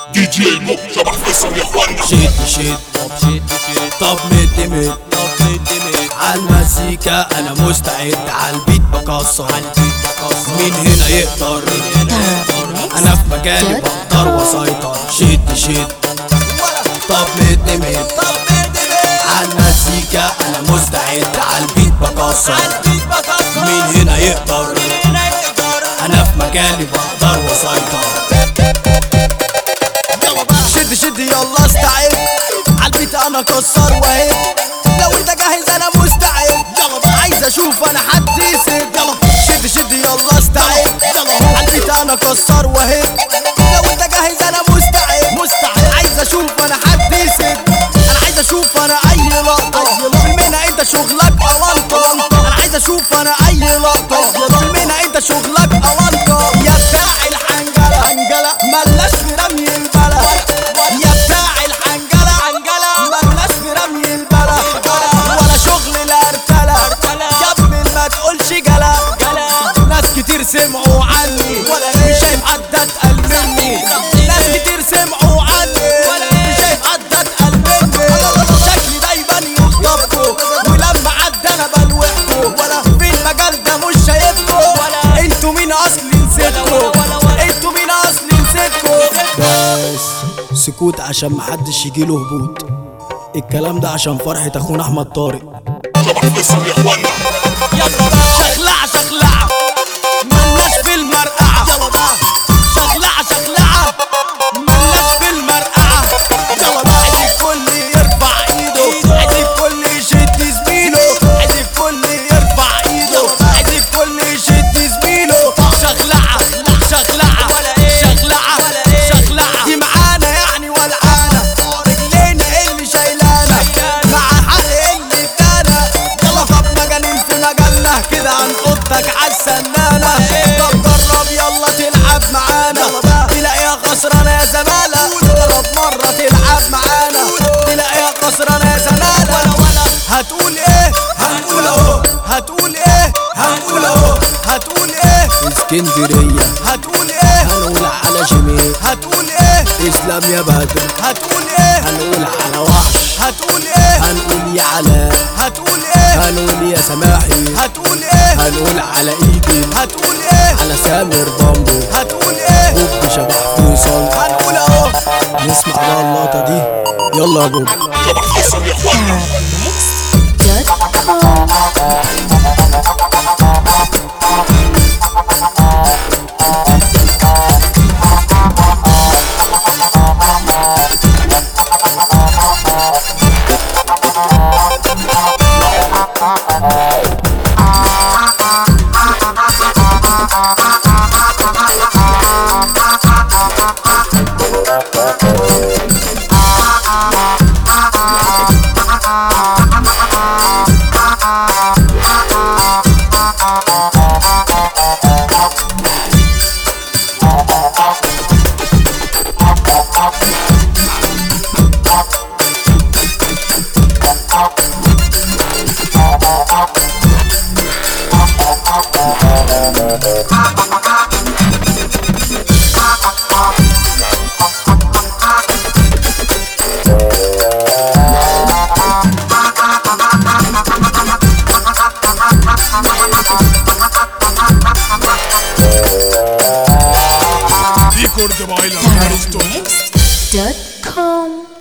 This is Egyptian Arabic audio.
دي جي المو شبح فيصل يا اخوانا شد شد طب شد شد طب مد مد طب مد مد عالمزيكا انا مستعد عالبيت بكسر عالبيت بكسر مين هنا يقدر انا في مجالي بقدر واسيطر شد شد طب مد مد عالمزيكا انا مستعد عالبيت بكسر مين هنا يقدر انا في مجالي بقدر واسيطر شد شد يلا استعد عالبيت انا كسر وهد لو انت جاهز انا مستعد عايز اشوف انا حد يسد شد شد يلا استعد عالبيت انا كسر وهد لو انت جاهز انا مستعد مستعد عايز اشوف انا حد يسد انا عايز اشوف انا اي لقطه منها انت شغلك اونطه انا عايز اشوف انا اي لقطه منها انت شغلك اونطه يا بتاع الحنجله حنجله ملاش في رمي البلا يا بتاع الحنجله حنجله ملاش في رمي البلا ولا شغل الارتله يا ابني ما تقولش جلا ناس كتير سمعوا عني مش شايف حد اتقل مني ناس كتير سمعوا عني مش شايف حد اتقل مني شكلي دايما يخطبكوا ولما عدى انا بلوحكوا ولا في المجال ده مش شايفكوا انتوا مين اصلي نسيتكوا انتوا مين اصلي نسيتكوا بس سكوت عشان محدش يجيله هبوط الكلام ده عشان فرحة اخونا احمد طارق شبح فيصل يا اخوانا شخلعة شخلعة ملناش في المرقعة يلا بقى شخلعة شخلعة ملناش في المرقعة يلا بقى عايز الكل يرفع ايده عايز الكل يشد زميله عايز الكل يرفع ايده عايز الكل يشد زميله شخلعة شخلعة شخلعة شخلعة دي معانا يعني ولعانة رجلينا اللي شايلانا مع حق اللي ادانا يلا طب مجانين في مجالنا كده هنحطك عالسنانة طب جرب يلا تلعب معانا تلاقيها خسرانة يا زمالة جرب مرة تلعب معانا تلاقيها خسرانة يا زمالة هتقول ايه هنقول اهو هتقول ايه هنقول اهو هتقول ايه اسكندرية هتقول ايه هنقول على جميل هتقول ايه اسلام يا بدر هتقول ايه هنقول على وحش هتقول ايه هنقول يا علاء هتقول ايه هنقول يا سماحي هتقول ايه هنقول على ايدي هتقول ايه على سامر بامبو هتقول ايه حب شبح فيصل هنقول اهو نسمع بقى اللقطة دي يلا يا بوب شبح فيصل يا اخوانا ريكورد بايلا ارسطو Next.com